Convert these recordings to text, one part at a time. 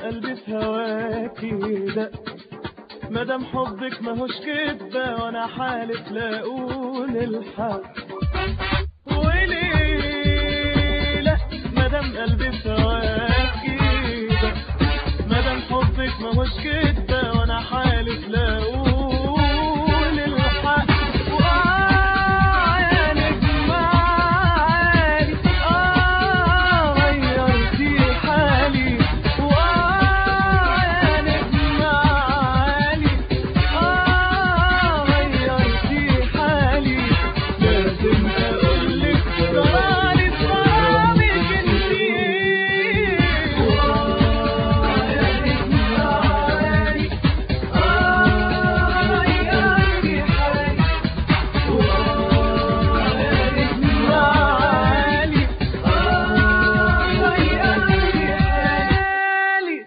قلبي في هواكي دق مادام حبك ماهوش كدبة وانا حالف لا اقول الحق وليه لا مادام قلبي في هواكي دق مادام حبك ماهوش كدبة وانا حالف لا اقول الحق وآه يا نجم عالي آه غيرتي حالي وآه يا نجم عالي آه غيرتي حالي لازم أقولك جرالي بغرامك انتي وآه يا نجم عالي آه غيرتي حالي وآه يا نجم عالي آه غيرتي حالي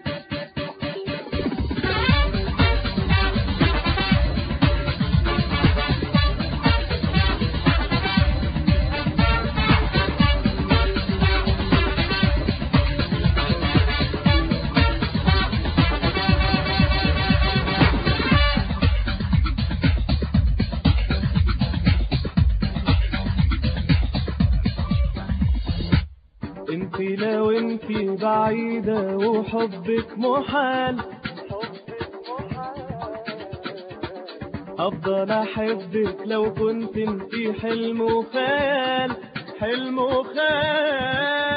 انتي لو انتي بعيدة وحبك محال افضل احبك لو كنت انتي حلم وخيال حلم وخيال